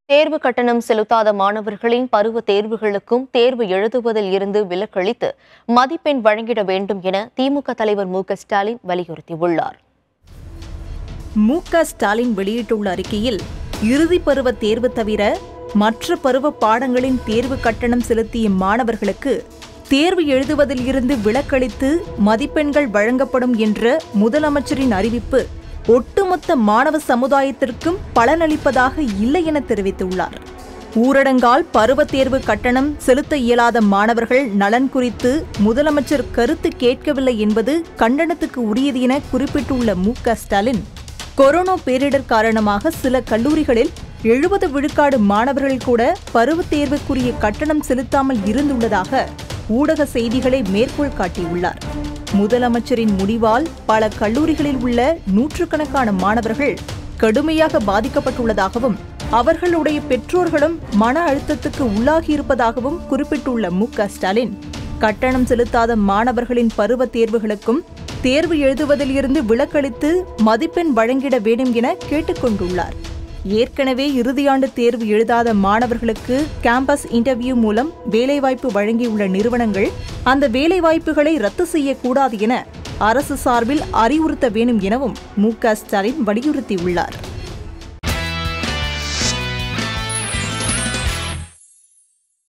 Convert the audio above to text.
தேர்வு கட்டணம் செலுத்தாத மாணவர்களின் பருவ தேர்வுகளுக்கும் தேர்வு எழுதுவதில் இருந்து விலக்களித்து மதிப்பெண் வழங்கிட வேண்டும் என திமுக தலைவர் மு க ஸ்டாலின் வலியுறுத்தியுள்ளார் மு க ஸ்டாலின் வெளியிட்டுள்ள அறிக்கையில் இறுதி பருவ தேர்வு தவிர மற்ற பருவ பாடங்களின் தேர்வு கட்டணம் செலுத்திய மாணவர்களுக்கு தேர்வு எழுதுவதில் இருந்து விலக்களித்து மதிப்பெண்கள் வழங்கப்படும் என்ற முதலமைச்சரின் அறிவிப்பு ஒட்டுமொத்த மாணவ சமுதாயத்திற்கும் பலனளிப்பதாக இல்லை என தெரிவித்துள்ளார் ஊரடங்கால் பருவத் தேர்வு கட்டணம் செலுத்த இயலாத மாணவர்கள் நலன் குறித்து முதலமைச்சர் கருத்து கேட்கவில்லை என்பது கண்டனத்துக்கு உரியது என குறிப்பிட்டுள்ள மு க ஸ்டாலின் கொரோனா பேரிடர் காரணமாக சில கல்லூரிகளில் எழுபது விழுக்காடு மாணவர்கள் கூட பருவத் தேர்வுக்குரிய கட்டணம் செலுத்தாமல் இருந்துள்ளதாக ஊடக செய்திகளை மேற்கோள் காட்டியுள்ளார் முதலமைச்சரின் முடிவால் பல கல்லூரிகளில் உள்ள நூற்றுக்கணக்கான மாணவர்கள் கடுமையாக பாதிக்கப்பட்டுள்ளதாகவும் அவர்களுடைய பெற்றோர்களும் மன அழுத்தத்துக்கு உள்ளாகியிருப்பதாகவும் குறிப்பிட்டுள்ள மு க ஸ்டாலின் கட்டணம் செலுத்தாத மாணவர்களின் பருவத் தேர்வுகளுக்கும் தேர்வு எழுதுவதில் இருந்து விலக்களித்து மதிப்பெண் வழங்கிட வேண்டும் என கேட்டுக்கொண்டுள்ளார் ஏற்கனவே இறுதியாண்டு தேர்வு எழுதாத மாணவர்களுக்கு கேம்பஸ் இன்டர்வியூ மூலம் வேலைவாய்ப்பு வழங்கியுள்ள நிறுவனங்கள் அந்த வேலைவாய்ப்புகளை ரத்து செய்யக்கூடாது என அரசு சார்பில் அறிவுறுத்த வேண்டும் எனவும் மு க ஸ்டாலின் வலியுறுத்தியுள்ளார்